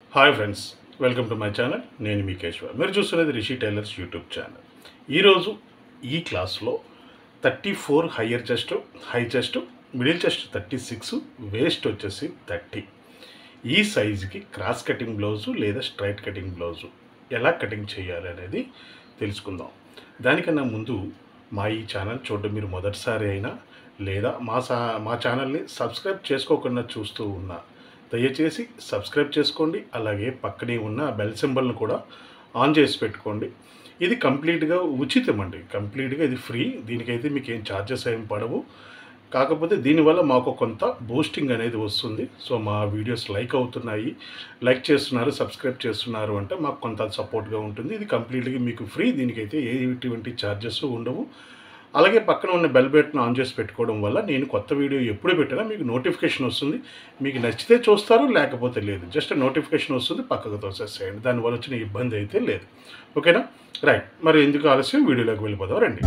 hi friends welcome to my channel నేను మీ కేశవ మీరు చూస్తున్నది రిషి టైలర్స్ యూట్యూబ్ ఛానల్ ఈరోజు ఈ క్లాస్లో thirty four higher chest high chest middle chest thirty six waist వచ్చేసి థర్టీ ఈ సైజుకి క్రాస్ కటింగ్ బ్లౌజు లేదా స్ట్రైట్ కటింగ్ బ్లౌజు ఎలా కటింగ్ చేయాలి అనేది తెలుసుకుందాం దానికన్నా ముందు మా ఈ ఛానల్ చూడడం మీరు మొదటిసారి అయినా లేదా మా సా మా ఛానల్ని సబ్స్క్రైబ్ చేసుకోకుండా చూస్తూ ఉన్నా దయచేసి సబ్స్క్రైబ్ చేసుకోండి అలాగే పక్కనే ఉన్న బెల్ సింబల్ను కూడా ఆన్ చేసి పెట్టుకోండి ఇది కంప్లీట్గా ఉచితం అండి కంప్లీట్గా ఇది ఫ్రీ దీనికైతే మీకు ఏం ఛార్జెస్ ఏం పడవు కాకపోతే దీనివల్ల మాకు కొంత బూస్టింగ్ అనేది వస్తుంది సో మా వీడియోస్ లైక్ అవుతున్నాయి లైక్ చేస్తున్నారు సబ్స్క్రైబ్ చేస్తున్నారు అంటే మాకు కొంత సపోర్ట్గా ఉంటుంది ఇది కంప్లీట్గా మీకు ఫ్రీ దీనికైతే ఏ ఎటువంటి ఛార్జెస్ ఉండవు అలాగే పక్కన ఉన్న బెల్ బటన్ ఆన్ చేసి పెట్టుకోవడం వల్ల నేను కొత్త వీడియో ఎప్పుడు పెట్టినా మీకు నోటిఫికేషన్ వస్తుంది మీకు నచ్చితే చూస్తారు లేకపోతే లేదు జస్ట్ నోటిఫికేషన్ వస్తుంది పక్కకు తోసేసేయండి దానివల్ల వచ్చిన ఇబ్బంది అయితే లేదు ఓకేనా రైట్ మరి ఎందుకు ఆలస్యం వీడియోలోకి వెళ్ళిపోదాం రండి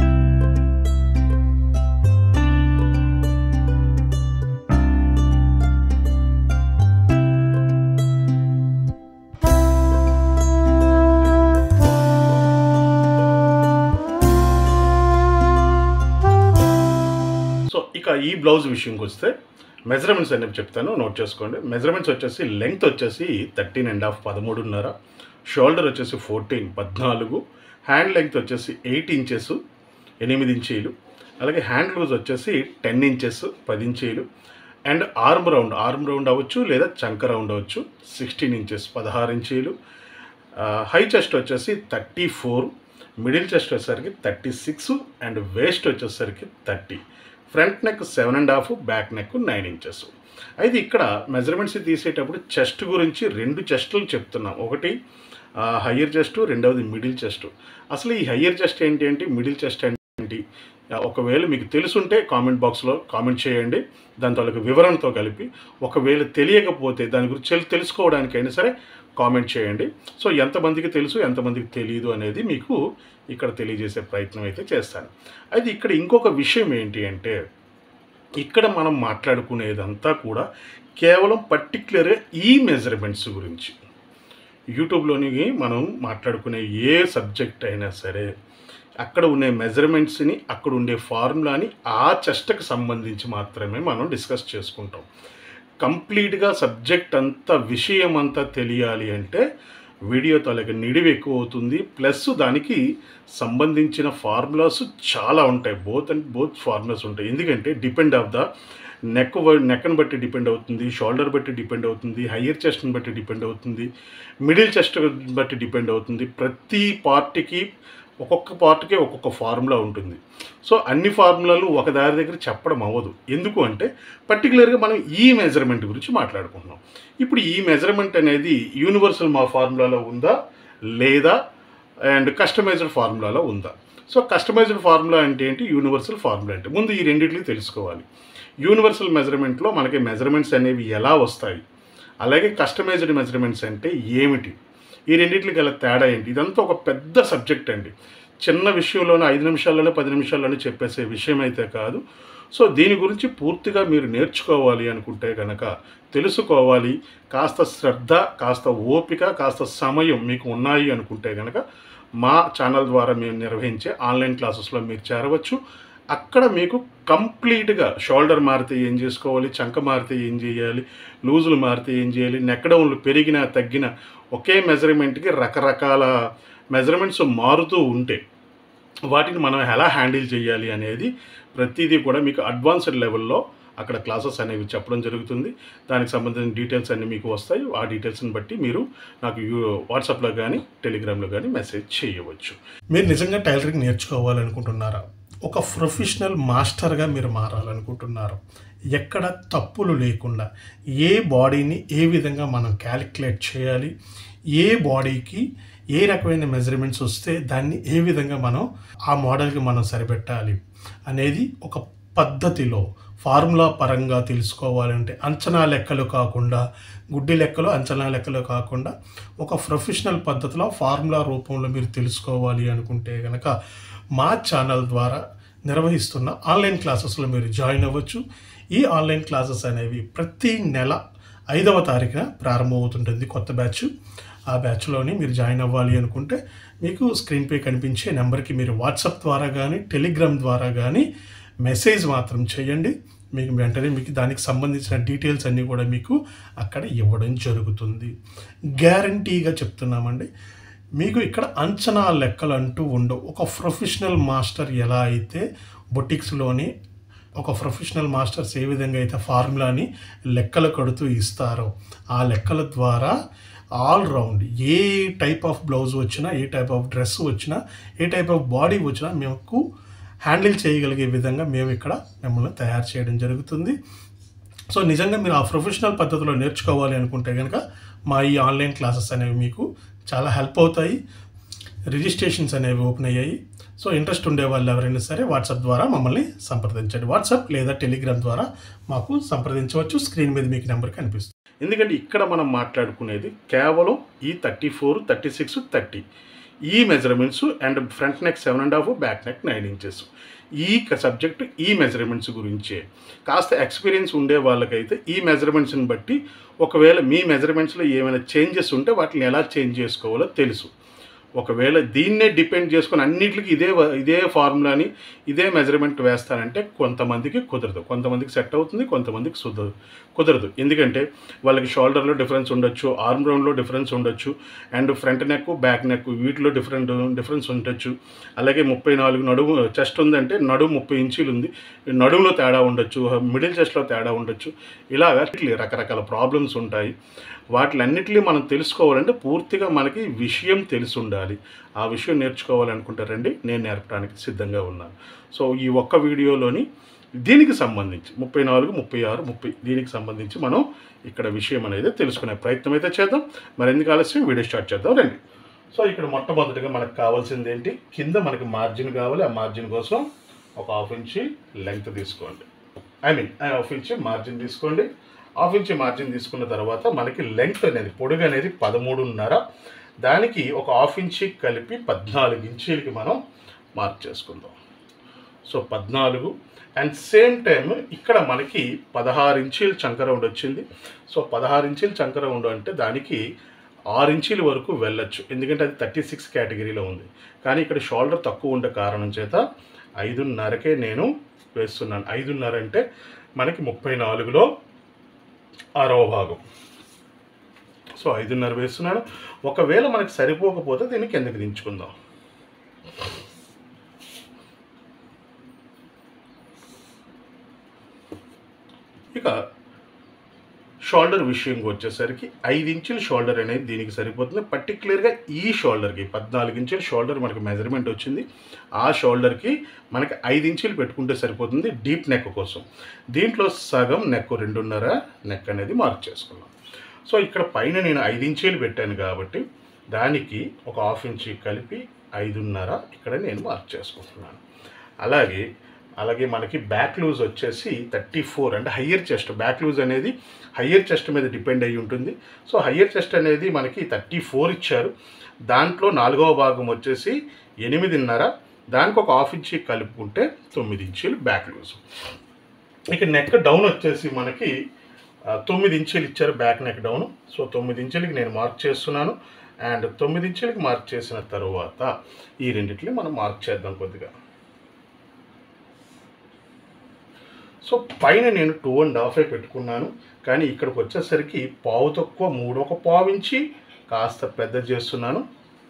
సో ఇక ఈ బ్లౌజ్ విషయంకి వస్తే మెజర్మెంట్స్ అనేవి చెప్తాను నోట్ చేసుకోండి మెజర్మెంట్స్ వచ్చేసి లెంగ్త్ వచ్చేసి థర్టీన్ అండ్ హాఫ్ పదమూడున్నర షోల్డర్ వచ్చేసి ఫోర్టీన్ పద్నాలుగు హ్యాండ్ లెంగ్త్ వచ్చేసి ఎయిట్ ఇంచెస్ ఎనిమిది ఇంచీలు అలాగే హ్యాండ్ లూజ్ వచ్చేసి టెన్ ఇంచెస్ పది ఇంచీలు and arm round arm round అవ్వచ్చు లేదా చంక రౌండ్ అవ్వచ్చు సిక్స్టీన్ ఇంచెస్ పదహారు ఇంచీలు హై చెస్ట్ వచ్చేసి థర్టీ ఫోర్ మిడిల్ చెస్ట్ వచ్చేసరికి థర్టీ సిక్స్ అండ్ వేస్ట్ వచ్చేసరికి thirty front neck seven and half back neck nine inches అయితే ఇక్కడ మెజర్మెంట్స్ తీసేటప్పుడు చెస్ట్ గురించి రెండు చెస్టులు చెప్తున్నాం ఒకటి హయ్యర్ చెస్ట్ రెండవది మిడిల్ చెస్ట్ అసలు ఈ హయ్యర్ చెస్ట్ ఏంటి ఏంటి మిడిల్ చెస్ట్ ఏంటి ఆ, ఒకవేళ మీకు తెలుసుంటే కామెంట్ బాక్స్లో కామెంట్ చేయండి దాని తాలూకు వివరణతో కలిపి ఒకవేళ తెలియకపోతే దాని గురించి తెలు- తెలుసుకోవడానికైనా సరే కామెంట్ చేయండి సో ఎంతమందికి తెలుసు ఎంతమందికి తెలియదు అనేది మీకు ఇక్కడ తెలియజేసే ప్రయత్నం అయితే చేస్తాను అయితే ఇక్కడ ఇంకొక విషయం ఏంటి అంటే ఇక్కడ మనం మాట్లాడుకునేదంతా కూడా కేవలం పర్టిక్యులర్గా ఈ మెజర్మెంట్స్ గురించి యూట్యూబ్లోని మనం మాట్లాడుకునే ఏ సబ్జెక్ట్ అయినా సరే అక్కడ ఉండే మెజర్మెంట్స్ని అక్కడ ఉండే ఫార్ములాని ఆ చెస్ట్కి సంబంధించి మాత్రమే మనం డిస్కస్ చేసుకుంటాం కంప్లీట్గా సబ్జెక్ట్ అంతా విషయం అంతా తెలియాలి అంటే వీడియో తాలూకు నిడివి ఎక్కువ అవుతుంది ప్లస్ దానికి సంబంధించిన ఫార్ములాస్ చాలా ఉంటాయి బోత్ అండ్ బోత్ ఫార్ములాస్ ఉంటాయి ఎందుకంటే డిపెండ్ ఆఫ్ ద నెక్ నెక్ని బట్టి డిపెండ్ అవుతుంది షోల్డర్ బట్టి డిపెండ్ అవుతుంది హయ్యర్ చెస్ట్ని బట్టి డిపెండ్ అవుతుంది మిడిల్ చెస్ట్ బట్టి డిపెండ్ అవుతుంది ప్రతి పార్ట్కి ఒక్కొక్క పార్ట్కి ఒక్కొక్క ఫార్ములా ఉంటుంది సో అన్ని ఫార్ములాలు ఒక దారి దగ్గర చెప్పడం అవ్వదు ఎందుకు అంటే పర్టికులర్గా మనం ఈ మెజర్మెంట్ గురించి మాట్లాడుకుంటున్నాం ఇప్పుడు ఈ మెజర్మెంట్ అనేది యూనివర్సల్ మా ఫార్ములాలో ఉందా లేదా అండ్ కస్టమైజ్డ్ ఫార్ములాలో ఉందా సో కస్టమైజ్డ్ ఫార్ములా అంటే ఏంటి యూనివర్సల్ ఫార్ములా అంటే ముందు ఈ రెండింటిని తెలుసుకోవాలి యూనివర్సల్ మెజర్మెంట్లో మనకి మెజర్మెంట్స్ అనేవి ఎలా వస్తాయి అలాగే కస్టమైజ్డ్ మెజర్మెంట్స్ అంటే ఏమిటి ఈ రెండింటికి గల తేడా ఏంటి ఇదంతా ఒక పెద్ద సబ్జెక్ట్ అండి చిన్న విషయంలోనే ఐదు నిమిషాల్లోనే పది నిమిషాల్లోనే చెప్పేసే విషయం అయితే కాదు సో దీని గురించి పూర్తిగా మీరు నేర్చుకోవాలి అనుకుంటే కనుక తెలుసుకోవాలి కాస్త శ్రద్ధ కాస్త ఓపిక కాస్త సమయం మీకు ఉన్నాయి అనుకుంటే కనుక మా ఛానల్ ద్వారా మేము నిర్వహించే ఆన్లైన్ క్లాసెస్లో మీరు చేరవచ్చు అక్కడ మీకు కంప్లీట్గా షోల్డర్ మారితే ఏం చేసుకోవాలి చంక మారితే ఏం చేయాలి లూజులు మారితే ఏం చేయాలి నెక్ డౌన్లు పెరిగినా తగ్గిన ఒకే మెజర్మెంట్కి రకరకాల మెజర్మెంట్స్ మారుతూ ఉంటే వాటిని మనం ఎలా హ్యాండిల్ చేయాలి అనేది ప్రతిదీ కూడా మీకు అడ్వాన్స్డ్ లెవెల్లో అక్కడ క్లాసెస్ అనేవి చెప్పడం జరుగుతుంది దానికి సంబంధించిన డీటెయిల్స్ అన్నీ మీకు వస్తాయి ఆ డీటెయిల్స్ని బట్టి మీరు నాకు యూ- వాట్సాప్లో కానీ టెలిగ్రామ్లో కానీ మెసేజ్ చేయవచ్చు మీరు నిజంగా టైలరింగ్ నేర్చుకోవాలనుకుంటున్నారా ఒక ప్రొఫెషనల్ మాస్టర్గా మీరు మారాలనుకుంటున్నారు ఎక్కడ తప్పులు లేకుండా ఏ బాడీని ఏ విధంగా మనం క్యాలిక్యులేట్ చేయాలి ఏ బాడీకి ఏ రకమైన మెజర్మెంట్స్ వస్తే దాన్ని ఏ విధంగా మనం ఆ మోడల్కి మనం సరిపెట్టాలి అనేది ఒక పద్ధతిలో ఫార్ములా పరంగా తెలుసుకోవాలంటే అంచనా లెక్కలు కాకుండా గుడ్డి లెక్కలు అంచనా లెక్కలు కాకుండా ఒక ప్రొఫెషనల్ పద్ధతిలో ఫార్ములా రూపంలో మీరు తెలుసుకోవాలి అనుకుంటే కనుక మా ఛానల్ ద్వారా నిర్వహిస్తున్న ఆన్లైన్ క్లాసెస్లో మీరు జాయిన్ అవ్వచ్చు ఈ ఆన్లైన్ క్లాసెస్ అనేవి ప్రతి నెల ఐదవ తారీఖున ప్రారంభమవుతుంటుంది కొత్త బ్యాచ్ ఆ బ్యాచ్లోని మీరు జాయిన్ అవ్వాలి అనుకుంటే మీకు స్క్రీన్ పే కనిపించే నెంబర్కి మీరు వాట్సాప్ ద్వారా కానీ టెలిగ్రామ్ ద్వారా కానీ మెసేజ్ మాత్రం చేయండి మీకు వెంటనే మీకు దానికి సంబంధించిన డీటెయిల్స్ అన్నీ కూడా మీకు అక్కడ ఇవ్వడం జరుగుతుంది గ్యారంటీగా చెప్తున్నామండి మీకు ఇక్కడ అంచనా లెక్కలు అంటూ ఉండవు ఒక ప్రొఫెషనల్ మాస్టర్ ఎలా అయితే బొటిక్స్లోని ఒక ప్రొఫెషనల్ మాస్టర్స్ ఏ విధంగా అయితే ఫార్ములాని లెక్కలు కడుతూ ఇస్తారో ఆ లెక్కల ద్వారా ఆల్ రౌండ్ ఏ టైప్ ఆఫ్ బ్లౌజ్ వచ్చినా ఏ టైప్ ఆఫ్ డ్రెస్ వచ్చినా ఏ టైప్ ఆఫ్ బాడీ వచ్చినా మేము హ్యాండిల్ చేయగలిగే విధంగా మేము ఇక్కడ మిమ్మల్ని తయారు చేయడం జరుగుతుంది సో నిజంగా మీరు ఆ ప్రొఫెషనల్ పద్ధతిలో నేర్చుకోవాలి అనుకుంటే కనుక మా ఈ ఆన్లైన్ క్లాసెస్ అనేవి మీకు చాలా హెల్ప్ అవుతాయి రిజిస్ట్రేషన్స్ అనేవి ఓపెన్ అయ్యాయి సో ఇంట్రెస్ట్ ఉండే వాళ్ళు ఎవరైనా సరే వాట్సాప్ ద్వారా మమ్మల్ని సంప్రదించండి వాట్సాప్ లేదా టెలిగ్రామ్ ద్వారా మాకు సంప్రదించవచ్చు స్క్రీన్ మీద మీకు నెంబర్ కనిపిస్తుంది ఎందుకంటే ఇక్కడ మనం మాట్లాడుకునేది కేవలం ఈ thirty four thirty six thirty ఈ measurements and front neck seven and half back neck nine inches ఈ సబ్జెక్ట్ ఈ మెజర్మెంట్స్ గురించే కాస్త ఎక్స్పీరియన్స్ ఉండే వాళ్ళకైతే ఈ మెజర్మెంట్స్ని బట్టి ఒకవేళ మీ మెజర్మెంట్స్లో ఏమైనా చేంజెస్ ఉంటే వాటిని ఎలా చేంజ్ చేసుకోవాలో తెలుసు ఒకవేళ దీన్నే డిపెండ్ చేసుకొని అన్నిటికి ఇదే వ- ఇదే ఫార్ములాని ఇదే మెజర్మెంట్ వేస్తానంటే కొంతమందికి కుదరదు కొంతమందికి సెట్ అవుతుంది కొంతమందికి సుదరదు కుదరదు ఎందుకంటే వాళ్ళకి షోల్డర్లో డిఫరెన్స్ ఉండొచ్చు ఆర్మ్ రౌండ్లో డిఫరెన్స్ ఉండొచ్చు and front neck back neck వీటిలో డిఫరెంట్ డిఫరెన్స్ ఉండొచ్చు అలాగే ముప్పై నాలుగు నడుము చెస్ట్ ఉందంటే నడుము ముప్పై ఇంచీలు ఉంది నడుములో తేడా ఉండొచ్చు మిడిల్ చెస్ట్లో తేడా ఉండొచ్చు ఇలాగా ఇట్లా రకరకాల ప్రాబ్లమ్స్ ఉంటాయి వాటిలన్నిటిని మనం తెలుసుకోవాలంటే పూర్తిగా మనకి విషయం తెలిసి ఉండాలి ఆ విషయం నేర్చుకోవాలనుకుంటారండి నేను నేర్పడానికి సిద్ధంగా ఉన్నాను సో ఈ ఒక్క వీడియోలోని దీనికి సంబంధించి ముప్పై నాలుగు ముప్పై ఆరు ముప్పై దీనికి సంబంధించి మనం ఇక్కడ విషయం అనేది తెలుసుకునే ప్రయత్నం అయితే చేద్దాం మరెందుకు ఆలస్యం వీడియో స్టార్ట్ చేద్దాం రండి సో ఇక్కడ మొట్టమొదటిగా మనకు కావాల్సింది ఏంటి కింద మనకి మార్జిన్ కావాలి ఆ మార్జిన్ కోసం ఒక హాఫ్ ఇంచి లెంగ్త్ తీసుకోండి I mean half inch margin తీసుకోండి హాఫ్ ఇంచి మార్జిన్ తీసుకున్న తర్వాత మనకి లెంగ్త్ అనేది పొడుగు అనేది పదమూడున్నర దానికి ఒక హాఫ్ ఇంచి కలిపి పద్నాలుగు ఇంచీలకి మనం మార్క్ చేసుకుందాం సో పద్నాలుగు అండ్ సేమ్ టైం ఇక్కడ మనకి పదహారు ఇంచీలు చంక రౌండ్ వచ్చింది సో పదహారు ఇంచీలు చంక రౌండ్ అంటే దానికి ఆరు ఇంచీల వరకు వెళ్ళొచ్చు ఎందుకంటే అది థర్టీ సిక్స్ కేటగిరీలో ఉంది కానీ ఇక్కడ షోల్డర్ తక్కువ ఉండే కారణం చేత ఐదున్నరకే నేను వేస్తున్నాను ఐదున్నర అంటే మనకి ముప్పై నాలుగులో ఆరవ భాగం సో ఐదున్నర వేస్తున్నాను ఒకవేళ మనకి సరిపోకపోతే దీన్ని కిందకి దించుకుందాం ఇక షోల్డర్ విషయంకి వచ్చేసరికి ఐదు ఇంచుల షోల్డర్ అనేది దీనికి సరిపోతుంది పర్టికులర్గా ఈ షోల్డర్కి పద్నాలుగు ఇంచుల షోల్డర్ మనకి మెజర్మెంట్ వచ్చింది ఆ షోల్డర్కి మనకి ఐదు ఇంచులు పెట్టుకుంటే సరిపోతుంది డీప్ నెక్ కోసం దీంట్లో సగం నెక్ రెండున్నర నెక్ అనేది మార్క్ చేసుకున్నాం సో ఇక్కడ పైన నేను ఐదు ఇంచీలు పెట్టాను కాబట్టి దానికి ఒక హాఫ్ ఇంచి కలిపి ఐదున్నర ఇక్కడ నేను మార్క్ చేసుకుంటున్నాను అలాగే అలాగే మనకి బ్యాక్ లూజ్ వచ్చేసి థర్టీ ఫోర్ అంటే హయ్యర్ చెస్ట్ బ్యాక్ లూజ్ అనేది హయ్యర్ చెస్ట్ మీద డిపెండ్ అయ్యి ఉంటుంది సో హయ్యర్ చెస్ట్ అనేది మనకి థర్టీ ఫోర్ ఇచ్చారు దాంట్లో నాలుగవ భాగం వచ్చేసి ఎనిమిదిన్నర దానికి ఒక హాఫ్ ఇంచి కలుపుకుంటే తొమ్మిది ఇంచీలు బ్యాక్ లూజ్ ఇక నెక్ డౌన్ వచ్చేసి మనకి ఆ, తొమ్మిది ఇంచులు ఇచ్చారు బ్యాక్ నెక్ డౌన్ సో తొమ్మిది ఇంచులకి నేను మార్క్ చేస్తున్నాను అండ్ తొమ్మిది ఇంచులకి మార్క్ చేసిన తర్వాత ఈ రెండిటిని మనం మార్క్ చేద్దాం కొద్దిగా సో పైన నేను టూ అండ్ హాఫ్ పెట్టుకున్నాను కానీ ఇక్కడికి వచ్చేసరికి పావు తక్కువ మూడు ఒక పావు ఇంచి కాస్త పెద్ద చేస్తున్నాను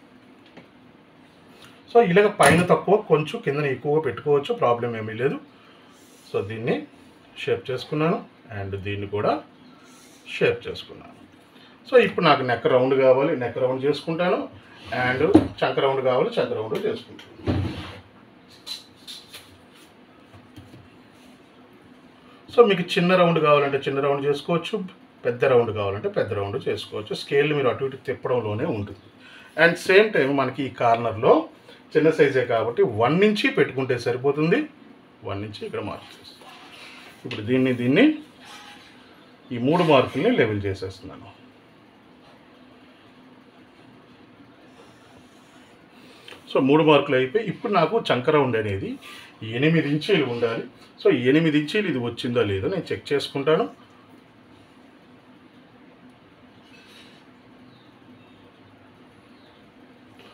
సో ఇలాగ పైన తక్కువ కొంచెం కింద ఎక్కువగా పెట్టుకోవచ్చు ప్రాబ్లం ఏమీ లేదు సో దీన్ని షేప్ చేసుకున్నాను అండ్ దీన్ని కూడా షేప్ చేసుకున్నాను సో ఇప్పుడు నాకు నెక్ రౌండ్ కావాలి నెక్ రౌండ్ చేసుకుంటాను అండ్ చంక రౌండ్ కావాలి చంక రౌండ్ చేసుకుంటాను సో మీకు చిన్న రౌండ్ కావాలంటే చిన్న రౌండ్ చేసుకోవచ్చు పెద్ద రౌండ్ కావాలంటే పెద్ద రౌండ్ చేసుకోవచ్చు స్కేల్ మీరు అటు ఇటు తిప్పడంలోనే ఉంటుంది అండ్ సేమ్ టైం మనకి ఈ కార్నర్లో చిన్న సైజే కాబట్టి వన్ నుంచి పెట్టుకుంటే సరిపోతుంది వన్ నుంచి ఇక్కడ మార్క్ చేస్తాం ఇప్పుడు దీన్ని దీన్ని ఈ మూడు మార్కుల్ని లెవెల్ చేసేస్తున్నాను సో మూడు మార్కులు అయిపోయి ఇప్పుడు నాకు చంక రౌండ్ అనేది ఎనిమిది ఇంచీలు ఉండాలి సో ఎనిమిది ఇంచీలు ఇది వచ్చిందో లేదో నేను చెక్ చేసుకుంటాను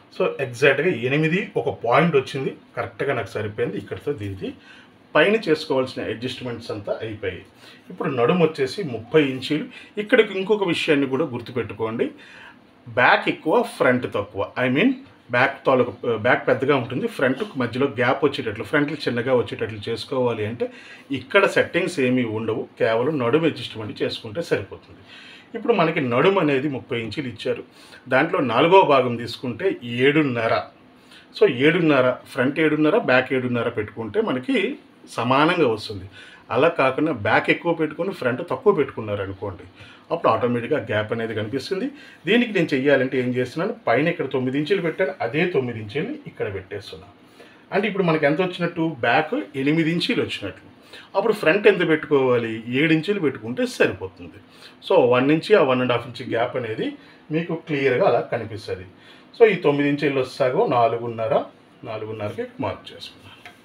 సో ఎగ్జాక్ట్గా ఎనిమిది ఒక పాయింట్ వచ్చింది కరెక్ట్గా నాకు సరిపోయింది ఇక్కడితో దీనికి పైన చేసుకోవాల్సిన అడ్జస్ట్మెంట్స్ అంతా అయిపోయాయి ఇప్పుడు నడుము వచ్చేసి ముప్పై ఇంచీలు ఇక్కడికి ఇంకొక విషయాన్ని కూడా గుర్తుపెట్టుకోండి బ్యాక్ ఎక్కువ ఫ్రంట్ తక్కువ ఐ మీన్ బ్యాక్ తాలూకు బ్యాక్ పెద్దగా ఉంటుంది ఫ్రంట్ మధ్యలో గ్యాప్ వచ్చేటట్లు ఫ్రంట్ చిన్నగా వచ్చేటట్లు చేసుకోవాలి అంటే ఇక్కడ సెట్టింగ్స్ ఏమీ ఉండవు కేవలం నడుము అడ్జస్ట్మెంట్ చేసుకుంటే సరిపోతుంది ఇప్పుడు మనకి నడుము అనేది ముప్పై ఇంచులు ఇచ్చారు దాంట్లో నాలుగో భాగం తీసుకుంటే ఏడున్నర సో ఏడున్నర ఫ్రంట్ ఏడున్నర బ్యాక్ ఏడున్నర పెట్టుకుంటే మనకి సమానంగా వస్తుంది అలా కాకుండా బ్యాక్ ఎక్కువ పెట్టుకొని ఫ్రంట్ తక్కువ పెట్టుకున్నారు అనుకోండి అప్పుడు ఆటోమేటిక్గా గ్యాప్ అనేది కనిపిస్తుంది దీనికి నేను చెయ్యాలంటే ఏం చేస్తున్నాను పైన ఇక్కడ తొమ్మిది ఇంచులు పెట్టాను అదే తొమ్మిది ఇంచులు ఇక్కడ పెట్టేస్తున్నాను అంటే ఇప్పుడు మనకి ఎంత వచ్చినట్టు బ్యాక్ ఎనిమిది ఇంచీలు వచ్చినట్లు అప్పుడు ఫ్రంట్ ఎంత పెట్టుకోవాలి ఏడు ఇంచులు పెట్టుకుంటే సరిపోతుంది సో వన్ ఇంచి ఆ one and half inch gap అనేది మీకు క్లియర్గా అలా కనిపిస్తుంది సో ఈ తొమ్మిది ఇంచుల్లో సగం నాలుగున్నర నాలుగున్నరకి మార్క్ చేసుకున్నాను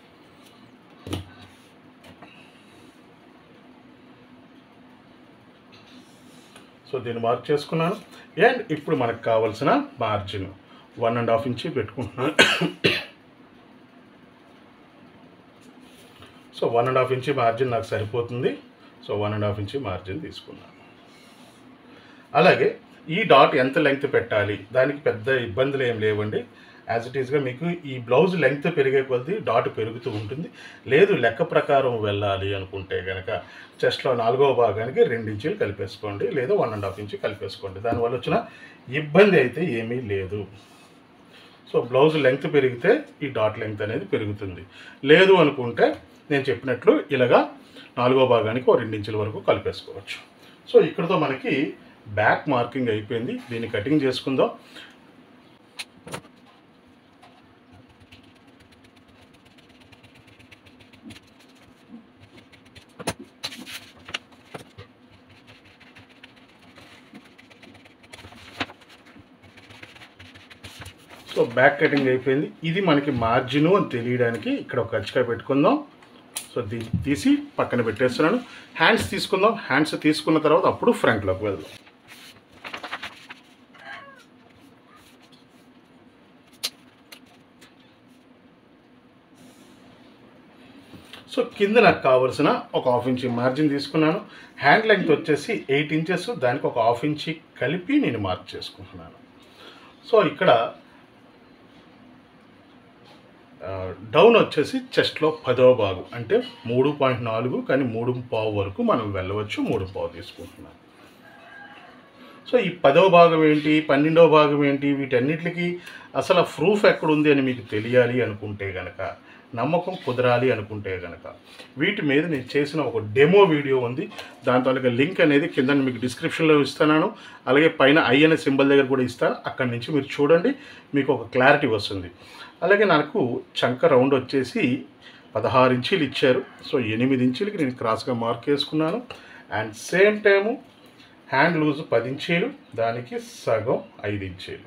సో దీన్ని మార్క్ చేసుకున్నాను అండ్ ఇప్పుడు మనకు కావాల్సిన margin one and half inch పెట్టుకుంటున్నాను so one and half inch margin నాకు సరిపోతుంది so one and half inch margin తీసుకున్నాను అలాగే ఈ డాట్ ఎంత లెంగ్త్ పెట్టాలి దానికి పెద్ద ఇబ్బందులు ఏం లేవండి యాజ్ ఇట్ ఈస్గా మీకు ఈ బ్లౌజ్ లెంగ్త్ పెరిగే కొద్దీ డాట్ పెరుగుతూ ఉంటుంది లేదు లెక్క ప్రకారం వెళ్ళాలి అనుకుంటే కనుక చెస్ట్లో నాలుగవ భాగానికి రెండు ఇంచులు కలిపేసుకోండి లేదా వన్ అండ్ హాఫ్ ఇంచు కలిపేసుకోండి దానివల్ల వచ్చిన ఇబ్బంది అయితే ఏమీ లేదు సో బ్లౌజ్ లెంగ్త్ పెరిగితే ఈ డాట్ లెంగ్త్ అనేది పెరుగుతుంది లేదు అనుకుంటే నేను చెప్పినట్లు ఇలాగా నాలుగో భాగానికి ఒక రెండించుల వరకు కలిపేసుకోవచ్చు సో ఇక్కడతో మనకి బ్యాక్ మార్కింగ్ అయిపోయింది దీన్ని కటింగ్ చేసుకుందాం సో బ్యాక్ కటింగ్ అయిపోయింది ఇది మనకి మార్జిన్ అని తెలియడానికి ఇక్కడ ఒక కచ్చికాయ పెట్టుకుందాం సో దీన్ని తీసి పక్కన పెట్టేస్తున్నాను హ్యాండ్స్ తీసుకుందాం హ్యాండ్స్ తీసుకున్న తర్వాత అప్పుడు ఫ్రంట్లోకి వెళ్దాం సో కింద నాకు కావలసిన ఒక హాఫ్ ఇంచ్ మార్జిన్ తీసుకున్నాను హ్యాండ్ లెంగ్త్ వచ్చేసి ఎయిట్ ఇంచెస్ దానికి ఒక హాఫ్ ఇంచ్ కలిపి నేను మార్క్ చేసుకుంటున్నాను సో ఇక్కడ డౌన్ వచ్చేసి చెస్ట్లో పదవ భాగం అంటే మూడు పాయింట్ నాలుగు కానీ మూడు పావు వరకు మనం వెళ్ళవచ్చు మూడు పావు తీసుకుంటున్నాం సో ఈ పదవ భాగం ఏంటి పన్నెండవ భాగం ఏంటి వీటన్నిటికి అసలు ప్రూఫ్ ఎక్కడుంది అని మీకు తెలియాలి అనుకుంటే గనక నమ్మకం కుదరాలి అనుకుంటే గనక వీటి మీద నేను చేసిన ఒక డెమో వీడియో ఉంది దాని తాలూకా లింక్ అనేది కింద మీకు డిస్క్రిప్షన్లో ఇస్తున్నాను అలాగే పైన ఐ అనే సింబల్ దగ్గర కూడా ఇస్తాను అక్కడి నుంచి మీరు చూడండి మీకు ఒక క్లారిటీ వస్తుంది అలాగే నాకు చంక రౌండ్ వచ్చేసి పదహారు ఇంచీలు ఇచ్చారు సో ఎనిమిది ఇంచీలకి నేను క్రాస్గా మార్క్ చేసుకున్నాను and same time hand loose పది ఇంచీలు దానికి సగం ఐదు ఇంచీలు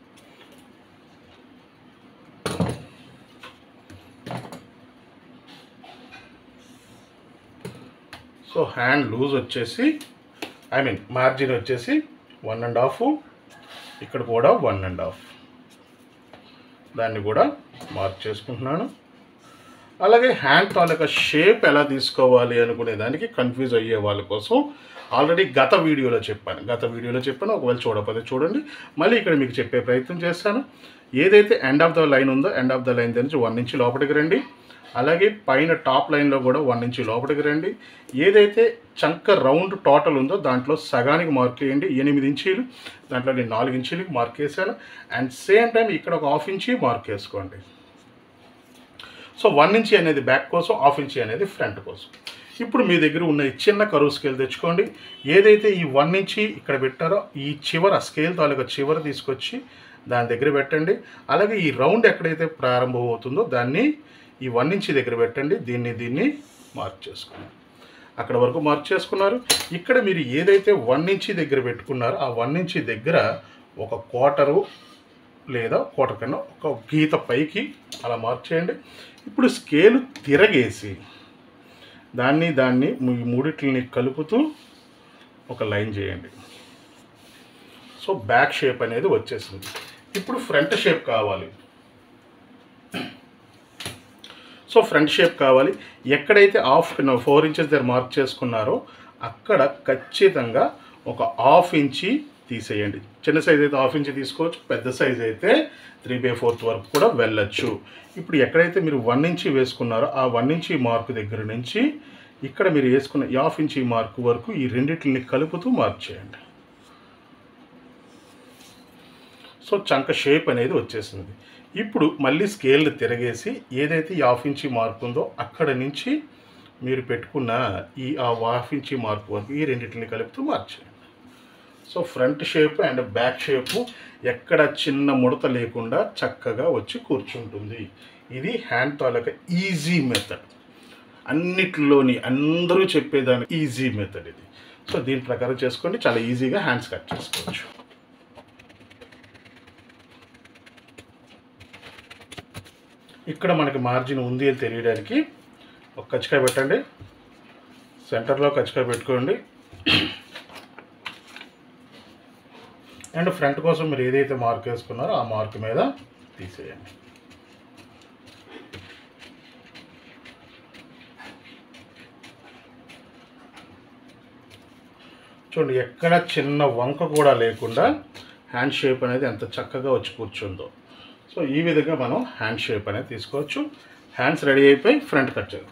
సో హ్యాండ్ లూజ్ వచ్చేసి ఐ మీన్ మార్జిన్ వచ్చేసి వన్ అండ్ హాఫ్ ఇక్కడ కూడా వన్ అండ్ హాఫ్ దాన్ని కూడా మార్క్ చేసుకుంటున్నాను అలాగే హ్యాండ్ తాలూకా షేప్ ఎలా తీసుకోవాలి అనుకునే దానికి కన్ఫ్యూజ్ అయ్యే వాళ్ళ కోసం ఆల్రెడీ గత వీడియోలో చెప్పాను గత వీడియోలో చెప్పాను ఒకవేళ చూడకపోతే చూడండి మళ్ళీ ఇక్కడ మీకు చెప్పే ప్రయత్నం చేస్తాను ఏదైతే ఎండ్ ఆఫ్ ద లైన్ ఉందో ఎండ్ ఆఫ్ ద లైన్ దగ్గర నుంచి వన్ ఇంచ్ లోపలికి రండి అలాగే పైన టాప్ లైన్లో కూడా వన్ ఇంచ్ లోపలికి రండి ఏదైతే చంక రౌండ్ టోటల్ ఉందో దాంట్లో సగానికి మార్క్ చేయండి ఎనిమిది ఇంచీలు దాంట్లో నేను నాలుగు ఇంచీలకి మార్క్ వేసాను అండ్ సేమ్ టైం ఇక్కడ ఒక హాఫ్ ఇంచీ మార్క్ వేసుకోండి సో వన్ ఇంచీ అనేది బ్యాక్ కోసం హాఫ్ ఇంచీ అనేది ఫ్రంట్ కోసం ఇప్పుడు మీ దగ్గర ఉన్న ఈ చిన్న కరువు స్కేల్ తెచ్చుకోండి ఏదైతే ఈ వన్ ఇంచి ఇక్కడ పెట్టారో ఈ చివర స్కేల్ తాలూకా చివర తీసుకొచ్చి దాని దగ్గర పెట్టండి అలాగే ఈ రౌండ్ ఎక్కడైతే ప్రారంభం అవుతుందో దాన్ని ఈ వన్ ఇంచి దగ్గర పెట్టండి దీన్ని దీన్ని మార్క్ చేసుకోండి అక్కడ వరకు మార్క్ చేసుకున్నారు ఇక్కడ మీరు ఏదైతే వన్ ఇంచి దగ్గర పెట్టుకున్నారో ఆ వన్ ఇంచి దగ్గర ఒక క్వార్టరు లేదా క్వార్టర్ కన్నా ఒక గీత పైకి అలా మార్క్ చేయండి ఇప్పుడు స్కేలు తిరగేసి దాన్ని దాన్ని ఈ మూడిట్లని కలుపుతూ ఒక లైన్ చేయండి సో బ్యాక్ షేప్ అనేది వచ్చేసింది ఇప్పుడు ఫ్రంట్ షేప్ కావాలి సో ఫ్రంట్ షేప్ కావాలి ఎక్కడైతే హాఫ్ ఫోర్ ఇంచెస్ దగ్గర మార్క్ చేసుకున్నారో అక్కడ ఖచ్చితంగా ఒక హాఫ్ ఇంచి తీసేయండి చిన్న సైజ్ అయితే హాఫ్ ఇంచి తీసుకోవచ్చు పెద్ద సైజ్ అయితే త్రీ బై ఫోర్త్ వరకు కూడా వెళ్ళొచ్చు ఇప్పుడు ఎక్కడైతే మీరు వన్ ఇంచి వేసుకున్నారో ఆ వన్ ఇంచి మార్క్ దగ్గర నుంచి ఇక్కడ మీరు వేసుకున్న ఈ హాఫ్ ఇంచి మార్క్ వరకు ఈ రెండింటిని కలుపుతూ మార్క్ చేయండి సో చంక షేప్ అనేది వచ్చేసింది ఇప్పుడు మళ్ళీ స్కేల్ తిరగేసి ఏదైతే ఈ హాఫ్ ఇంచి మార్క్ ఉందో అక్కడ నుంచి మీరు పెట్టుకున్న ఈ ఆ హాఫ్ ఇంచి మార్క్ వరకు ఈ రెండింటిని కలుపుతూ మార్చేయండి so front shape and back shape ఎక్కడ చిన్న ముడత లేకుండా చక్కగా వచ్చి కూర్చుంటుంది ఇది హ్యాండ్ తాలూకా ఈజీ మెథడ్ అన్నిటిలోని అందరూ చెప్పేదాని ఈజీ మెథడ్ ఇది సో దీని ప్రకారం చేసుకోండి చాలా ఈజీగా హ్యాండ్స్ కట్ చేసుకోవచ్చు ఇక్కడ మనకి మార్జిన్ ఉంది అని తెలియడానికి ఒక కచ్చికాయ పెట్టండి సెంటర్లో కచ్చికాయ పెట్టుకోండి అండ్ ఫ్రంట్ కోసం మీరు ఏదైతే మార్క్ వేసుకున్నారో ఆ మార్క్ మీద తీసేయండి చూడండి ఎక్కడ చిన్న వంక కూడా లేకుండా హ్యాండ్ షేప్ అనేది ఎంత చక్కగా వచ్చి కూర్చుందో సో ఈ విధంగా మనం హ్యాండ్ షేప్ అనేది తీసుకోవచ్చు హ్యాండ్స్ రెడీ అయిపోయి ఫ్రంట్ కట్ చేద్దాం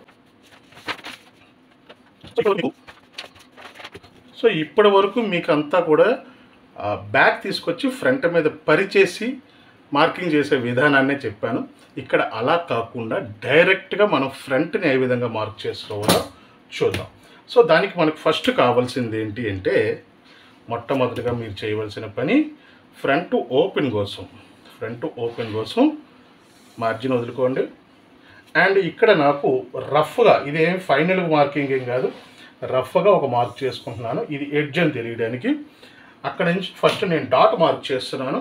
సో ఇప్పటి వరకు మీకు అంతా కూడా బ్యాక్ తీసుకొచ్చి ఫ్రంట్ మీద పరిచేసి మార్కింగ్ చేసే విధానాన్నే చెప్పాను ఇక్కడ అలా కాకుండా డైరెక్ట్గా మనం ఫ్రంట్ని ఏ విధంగా మార్క్ చేసుకోవాలో చూద్దాం సో దానికి మనకు ఫస్ట్ కావాల్సింది ఏంటి అంటే మొట్టమొదటిగా మీరు చేయవలసిన పని ఫ్రంట్ ఓపెన్ కోసం ఫ్రంట్ ఓపెన్ కోసం మార్జిన్ వదులుకోండి అండ్ ఇక్కడ నాకు రఫ్గా ఇదేం ఫైనల్ మార్కింగ్ ఏం కాదు రఫ్గా ఒక మార్క్ చేసుకుంటున్నాను ఇది ఎడ్జ్ అని తెలియడానికి అక్కడ నుంచి ఫస్ట్ నేను డాట్ మార్క్ చేస్తున్నాను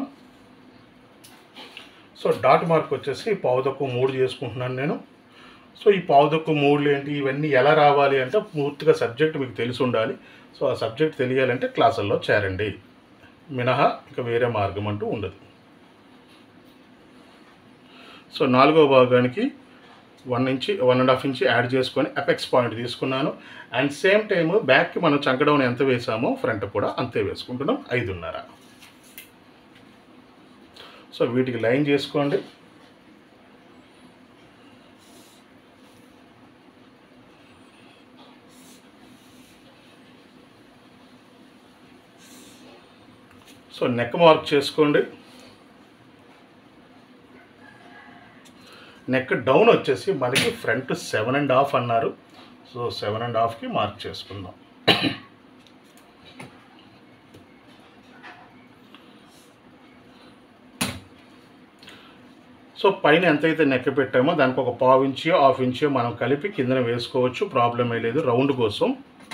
సో డాట్ మార్క్ వచ్చేసి పావుదక్కు మూడు చేసుకుంటున్నాను నేను సో ఈ పావుదక్కు మూడులు ఏంటి ఇవన్నీ ఎలా రావాలి అంటే పూర్తిగా సబ్జెక్ట్ మీకు తెలిసి ఉండాలి సో ఆ సబ్జెక్ట్ తెలియాలంటే క్లాసుల్లో చేరండి మినహా ఇంకా వేరే మార్గం అంటూ ఉండదు సో నాలుగో భాగానికి one inch one and half inch add చేసుకొని అపెక్స్ పాయింట్ తీసుకున్నాను అండ్ సేమ్ టైం బ్యాక్కి మనం చంకడౌన్ ఎంత వేసామో ఫ్రంట్ కూడా అంతే వేసుకుంటున్నాం ఐదున్నర సో వీటికి లైన్ చేసుకోండి సో నెక్ మార్క్ చేసుకోండి నెక్ డౌన్ వచ్చేసి మనకి ఫ్రంట్ సెవెన్ అండ్ హాఫ్ అన్నారు సో సెవెన్ అండ్ హాఫ్కి మార్క్ చేసుకుందాం సో పైన ఎంతైతే నెక్ పెట్టామో దానికి ఒక పావు ఇంచో హాఫ్ ఇంచో మనం కలిపి కిందన వేసుకోవచ్చు ప్రాబ్లం ఏ లేదు రౌండ్ కోసం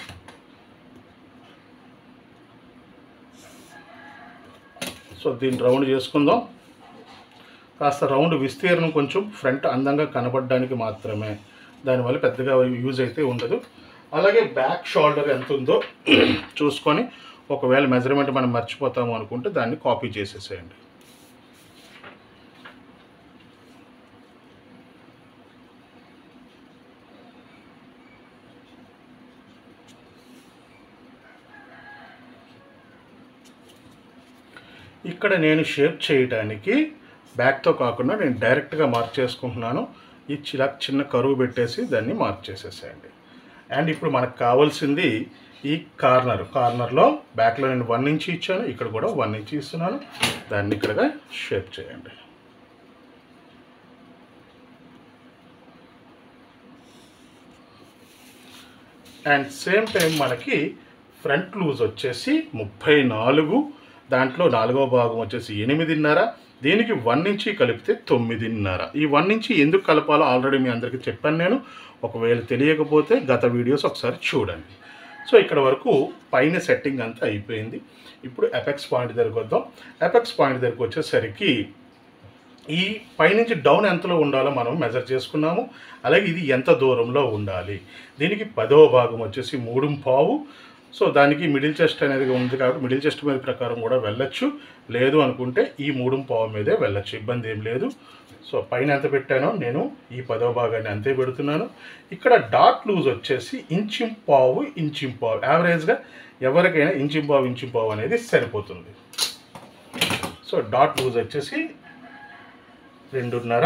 సో దీన్ని రౌండ్ చేసుకుందాం కాస్త రౌండ్ విస్తీర్ణం కొంచెం ఫ్రంట్ అందంగా కనబడడానికి మాత్రమే దానివల్ల పెద్దగా యూజ్ అయితే ఉండదు అలాగే బ్యాక్ షోల్డర్ ఎంత ఉందో చూసుకొని ఒకవేళ మెజర్మెంట్ మనం మర్చిపోతాము అనుకుంటే దాన్ని కాపీ చేసేసేయండి ఇక్కడ నేను షేప్ చేయడానికి బ్యాక్తో కాకుండా నేను డైరెక్ట్గా మార్క్ చేసుకుంటున్నాను ఈ చిలా చిన్న కరువు పెట్టేసి దాన్ని మార్క్ చేసేసేయండి అండ్ ఇప్పుడు మనకు కావాల్సింది ఈ కార్నర్ కార్నర్లో బ్యాక్లో నేను వన్ ఇంచ్ ఇచ్చాను ఇక్కడ కూడా వన్ ఇంచ్ ఇస్తున్నాను దాన్ని ఇక్కడగా షేప్ చేయండి అండ్ సేమ్ టైం మనకి ఫ్రంట్ లూజ్ వచ్చేసి ముప్పై నాలుగు దాంట్లో నాలుగవ భాగం వచ్చేసి ఎనిమిదిన్నర దీనికి వన్ ఇంచి కలిపితే తొమ్మిదిన్నర ఈ వన్ ఇంచి ఎందుకు కలపాలో ఆల్రెడీ మీ అందరికీ చెప్పాను నేను ఒకవేళ తెలియకపోతే గత వీడియోస్ ఒకసారి చూడండి సో ఇక్కడ వరకు పైన సెట్టింగ్ అంతా అయిపోయింది ఇప్పుడు ఎపెక్స్ పాయింట్ దగ్గరకు వద్దాం ఎపెక్స్ పాయింట్ దగ్గరకు వచ్చేసరికి ఈ పైనుంచి డౌన్ ఎంతలో ఉండాలో మనం మెజర్ చేసుకున్నాము అలాగే ఇది ఎంత దూరంలో ఉండాలి దీనికి పదవ భాగం వచ్చేసి మూడు పావు సో దానికి మిడిల్ చెస్ట్ అనేది ఉంది కాబట్టి మిడిల్ చెస్ట్ మీద ప్రకారం కూడా వెళ్ళొచ్చు లేదు అనుకుంటే ఈ మూడు పావు మీదే వెళ్ళొచ్చు ఇబ్బంది ఏం లేదు సో పైన ఎంత పెట్టానో నేను ఈ పదవ భాగాన్ని అంతే పెడుతున్నాను ఇక్కడ డాట్ లూజ్ వచ్చేసి ఇంచిం పావు ఇంచిం పావు యావరేజ్గా ఎవరికైనా ఇంచిం పావు ఇంచిం పావు అనేది సరిపోతుంది సో డాట్ లూజ్ వచ్చేసి రెండున్నర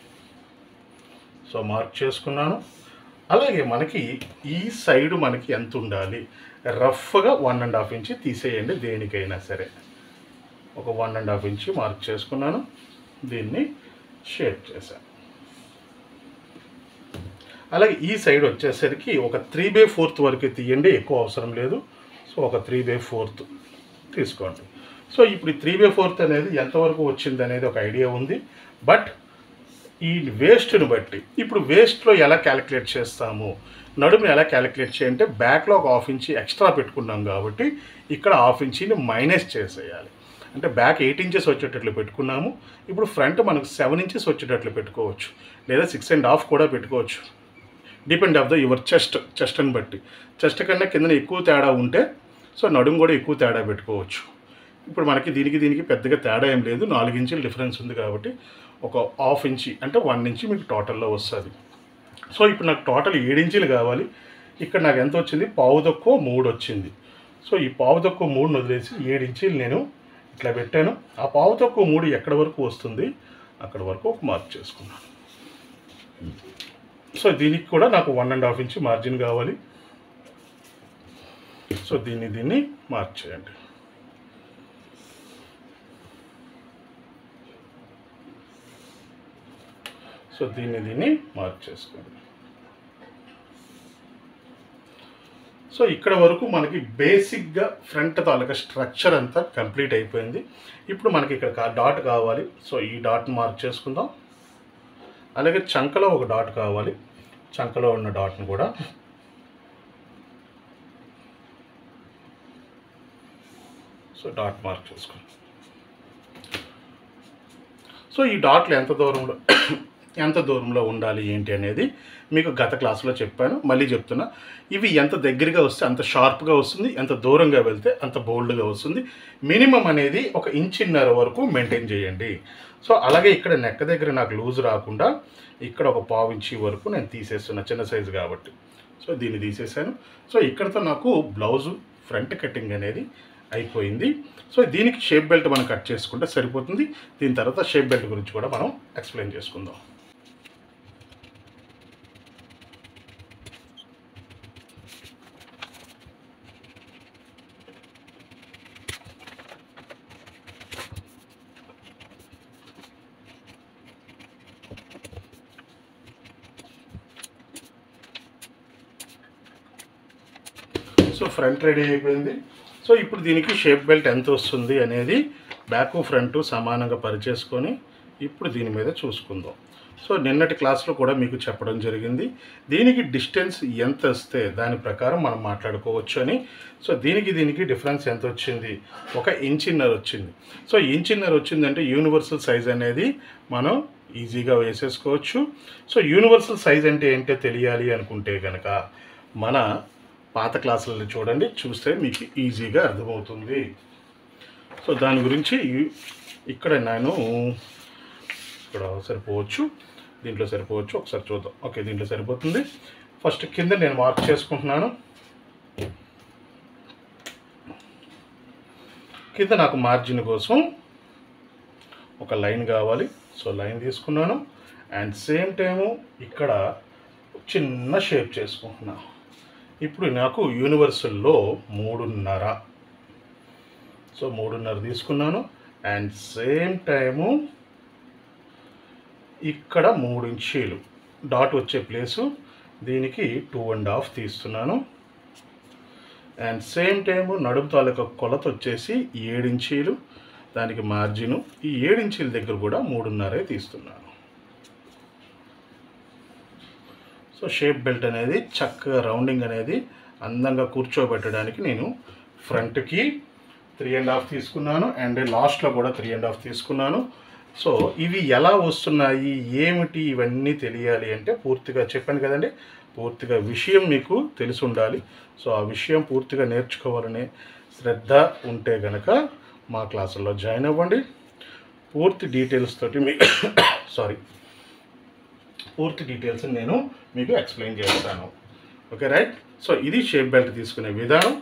సో మార్క్ చేసుకున్నాను అలాగే మనకి ఈ సైడ్ మనకి ఎంత ఉండాలి రఫ్గా వన్ అండ్ హాఫ్ ఇంచ్ తీసేయండి దేనికైనా సరే ఒక one and half inch mark చేసుకున్నాను దీన్ని షేప్ చేశాను అలాగే ఈ సైడ్ వచ్చేసరికి ఒక త్రీ బై ఫోర్త్ వరకు తీయండి ఎక్కువ అవసరం లేదు సో ఒక త్రీ బై ఫోర్త్ తీసుకోండి సో ఇప్పుడు ఈ త్రీ బై ఫోర్త్ అనేది ఎంతవరకు వచ్చింది అనేది ఒక ఐడియా ఉంది బట్ ఈ వేస్ట్ను బట్టి ఇప్పుడు వేస్ట్లో ఎలా క్యాలిక్యులేట్ చేస్తాము నడుముని ఎలా క్యాలిక్యులేట్ చేయంటే బ్యాక్లో ఒక హాఫ్ ఇంచి ఎక్స్ట్రా పెట్టుకున్నాం కాబట్టి ఇక్కడ హాఫ్ ఇంచిని మైనస్ చేసేయాలి అంటే బ్యాక్ ఎయిట్ ఇంచెస్ వచ్చేటట్లు పెట్టుకున్నాము ఇప్పుడు ఫ్రంట్ మనకు సెవెన్ ఇంచెస్ వచ్చేటట్లు పెట్టుకోవచ్చు లేదా సిక్స్ అండ్ హాఫ్ కూడా పెట్టుకోవచ్చు depend of the your chest చెస్ట్ని బట్టి చెస్ట్ కన్నా కింద ఎక్కువ తేడా ఉంటే సో నడుము కూడా ఎక్కువ తేడా పెట్టుకోవచ్చు ఇప్పుడు మనకి దీనికి దీనికి పెద్దగా తేడా ఏం లేదు నాలుగు ఇంచుల డిఫరెన్స్ ఉంది కాబట్టి ఒక హాఫ్ ఇంచి అంటే వన్ ఇంచి మీకు టోటల్లో వస్తుంది సో ఇప్పుడు నాకు టోటల్ ఏడు ఇంచీలు కావాలి ఇక్కడ నాకు ఎంత వచ్చింది పావు తక్కువ మూడు వచ్చింది సో ఈ పావు తక్కువ మూడుని వదిలేసి ఏడు ఇంచీలు నేను ఇట్లా పెట్టాను ఆ పావు తక్కువ మూడు ఎక్కడ వరకు వస్తుంది అక్కడ వరకు ఒక మార్క్ చేసుకున్నాను సో దీనికి కూడా నాకు one and half inch margin కావాలి సో దీన్ని దీన్ని మార్క్ చేయండి సో దీన్ని దీన్ని మార్క్ చేసుకోండి సో ఇక్కడ వరకు మనకి బేసిక్గా ఫ్రంట్ తాలూకా స్ట్రక్చర్ అంతా కంప్లీట్ అయిపోయింది ఇప్పుడు మనకి ఇక్కడ కా- డాట్ కావాలి సో ఈ డాట్ మార్క్ చేసుకుందాం అలాగే చంకలో ఒక డాట్ కావాలి చంకలో ఉన్న డాట్ని కూడా సో డాట్ మార్క్ చేసుకోండి సో ఈ డాట్లు ఎంత దూరంలో ఎంత దూరంలో ఉండాలి ఏంటి అనేది మీకు గత క్లాసులో చెప్పాను మళ్ళీ చెప్తున్నా ఇవి ఎంత దగ్గరగా వస్తే అంత షార్ప్గా వస్తుంది ఎంత దూరంగా వెళ్తే అంత బోల్డ్గా వస్తుంది మినిమం అనేది ఒక ఇంచిన్నర వరకు మెయింటైన్ చేయండి సో అలాగే ఇక్కడ నెక్క దగ్గర నాకు లూజ్ రాకుండా ఇక్కడ ఒక పావు ఇంచి వరకు నేను తీసేస్తున్నా చిన్న సైజు కాబట్టి సో దీన్ని తీసేసాను సో ఇక్కడతో నాకు బ్లౌజు ఫ్రంట్ కటింగ్ అనేది అయిపోయింది సో దీనికి షేప్ బెల్ట్ మనం కట్ చేసుకుంటే సరిపోతుంది దీని తర్వాత షేప్ బెల్ట్ గురించి కూడా మనం ఎక్స్ప్లెయిన్ చేసుకుందాం సో ఫ్రంట్ రెడీ అయిపోయింది సో ఇప్పుడు దీనికి షేప్ బెల్ట్ ఎంత వస్తుంది అనేది బ్యాక్ ఫ్రంట్ సమానంగా పరిచేసుకొని ఇప్పుడు దీని మీద చూసుకుందాం సో నిన్నటి క్లాస్లో కూడా మీకు చెప్పడం జరిగింది దీనికి డిస్టెన్స్ ఎంత వస్తే దాని ప్రకారం మనం మాట్లాడుకోవచ్చు అని సో దీనికి దీనికి డిఫరెన్స్ ఎంత వచ్చింది ఒక ఇంచిన్నర వచ్చింది సో ఇంచిన్నర వచ్చిందంటే యూనివర్సల్ సైజ్ అనేది మనం ఈజీగా వేసేసుకోవచ్చు సో యూనివర్సల్ సైజ్ అంటే ఏంటో తెలియాలి అనుకుంటే కనుక మన పాత క్లాసులను చూడండి చూస్తే మీకు ఈజీగా అర్థమవుతుంది సో దాని గురించి ఈ- ఇక్కడ నేను ఇక్కడ సరిపోవచ్చు దీంట్లో సరిపోవచ్చు ఒకసారి చూద్దాం ఓకే దీంట్లో సరిపోతుంది ఫస్ట్ కింద నేను మార్క్ చేసుకుంటున్నాను కింద నాకు మార్జిన్ కోసం ఒక లైన్ కావాలి సో లైన్ తీసుకున్నాను అండ్ సేమ్ టైము ఇక్కడ చిన్న షేప్ చేసుకుంటున్నా ఇప్పుడు నాకు యూనివర్సల్లో మూడున్నర సో మూడున్నర తీసుకున్నాను అండ్ సేమ్ టైము ఇక్కడ మూడు ఇంచీలు డాట్ వచ్చే ప్లేసు దీనికి టూ అండ్ హాఫ్ తీస్తున్నాను అండ్ సేమ్ టైము నడుము తాలూకా కొలత వచ్చేసి ఏడు ఇంచీలు దానికి మార్జిను ఈ ఏడు ఇంచీల దగ్గర కూడా మూడున్నరే తీస్తున్నాను సో షేప్ బెల్ట్ అనేది చక్కగా రౌండింగ్ అనేది అందంగా కూర్చోబెట్టడానికి నేను ఫ్రంట్కి త్రీ అండ్ హాఫ్ తీసుకున్నాను అండ్ లాస్ట్లో కూడా త్రీ అండ్ హాఫ్ తీసుకున్నాను సో ఇవి ఎలా వస్తున్నాయి ఏమిటి ఇవన్నీ తెలియాలి అంటే పూర్తిగా చెప్పాను కదండి పూర్తిగా విషయం మీకు తెలిసి ఉండాలి సో ఆ విషయం పూర్తిగా నేర్చుకోవాలనే శ్రద్ధ ఉంటే గనక మా క్లాసుల్లో జాయిన్ అవ్వండి పూర్తి డీటెయిల్స్ తోటి మీ సారీ పూర్తి డీటెయిల్స్ నేను మీకు ఎక్స్ప్లెయిన్ చేస్తాను ఓకే రైట్ సో ఇది షేప్ బెల్ట్ తీసుకునే విధానం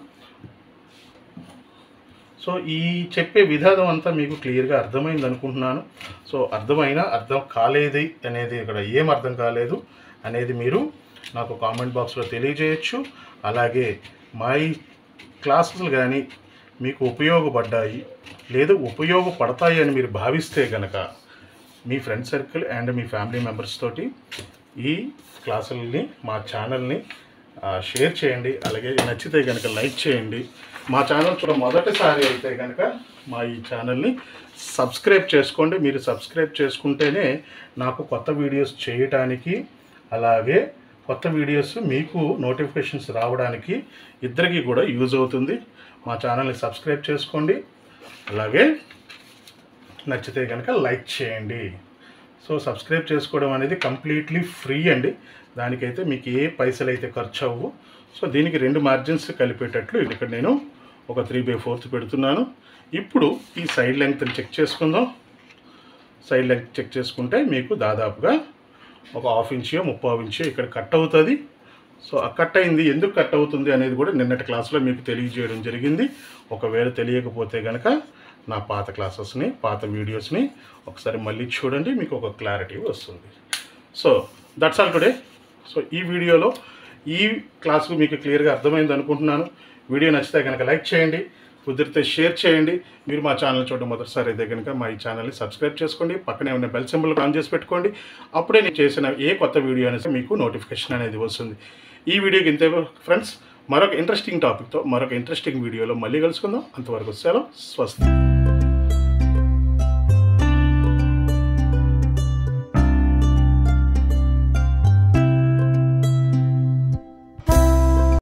సో ఈ చెప్పే విధానం అంతా మీకు క్లియర్గా అర్థమైంది అనుకుంటున్నాను సో అర్థమైనా అర్థం కాలేదు అనేది ఇక్కడ ఏం అర్థం కాలేదు అనేది మీరు నాకు కామెంట్ బాక్స్లో తెలియజేయచ్చు అలాగే మా ఈ క్లాసెస్ కానీ మీకు ఉపయోగపడ్డాయి లేదు ఉపయోగపడతాయి అని మీరు భావిస్తే కనుక మీ ఫ్రెండ్ సర్కిల్ అండ్ మీ ఫ్యామిలీ మెంబర్స్ తోటి ఈ క్లాసుల్ని మా ఛానల్ని ఆ, షేర్ చేయండి అలాగే నచ్చితే కనుక లైక్ చేయండి మా ఛానల్ కూడా మొదటిసారి అయితే కనుక మా ఈ ఛానల్ని సబ్స్క్రైబ్ చేసుకోండి మీరు సబ్స్క్రైబ్ చేసుకుంటేనే నాకు కొత్త వీడియోస్ చేయటానికి అలాగే కొత్త వీడియోస్ మీకు నోటిఫికేషన్స్ రావడానికి ఇద్దరికి కూడా యూజ్ అవుతుంది మా ఛానల్ని సబ్స్క్రైబ్ చేసుకోండి అలాగే నచ్చితే కనుక లైక్ చేయండి సో సబ్స్క్రైబ్ చేసుకోవడం అనేది కంప్లీట్లీ ఫ్రీ అండి దానికైతే మీకు ఏ పైసలు అయితే ఖర్చు అవ్వు సో దీనికి రెండు మార్జిన్స్ కలిపేటట్లు ఇక్కడ నేను ఒక త్రీ బై ఫోర్త్ పెడుతున్నాను ఇప్పుడు ఈ సైడ్ లెంగ్త్ని చెక్ చేసుకుందాం సైడ్ లెంగ్త్ చెక్ చేసుకుంటే మీకు దాదాపుగా ఒక హాఫ్ ఇంచో ముప్పావు ఇంచో ఇక్కడ కట్ అవుతుంది సో ఆ కట్ అయింది ఎందుకు కట్ అవుతుంది అనేది కూడా నిన్నటి క్లాస్లో మీకు తెలియజేయడం జరిగింది ఒకవేళ తెలియకపోతే కనుక నా పాత క్లాసెస్ని పాత వీడియోస్ని ఒకసారి మళ్ళీ చూడండి మీకు ఒక క్లారిటీ వస్తుంది so that's all today so ఈ వీడియోలో ఈ క్లాసు మీకు క్లియర్గా అర్థమైంది అనుకుంటున్నాను వీడియో నచ్చితే కనుక లైక్ చేయండి కుదిరితే షేర్ చేయండి మీరు మా ఛానల్ చూడడం మొదటిసారి అయితే కనుక మా ఈ ఛానల్ని సబ్స్క్రైబ్ చేసుకోండి పక్కనే ఉన్న బెల్ సింబల్ ఆన్ చేసి పెట్టుకోండి అప్పుడే నేను చేసిన ఏ కొత్త వీడియో అనేది మీకు నోటిఫికేషన్ అనేది వస్తుంది ఈ వీడియోకి ఇంతే ఫ్రెండ్స్ మరొక ఇంట్రెస్టింగ్ టాపిక్తో మరొక ఇంట్రెస్టింగ్ వీడియోలో మళ్ళీ కలుసుకుందాం అంతవరకు సెలవు స్వస్తి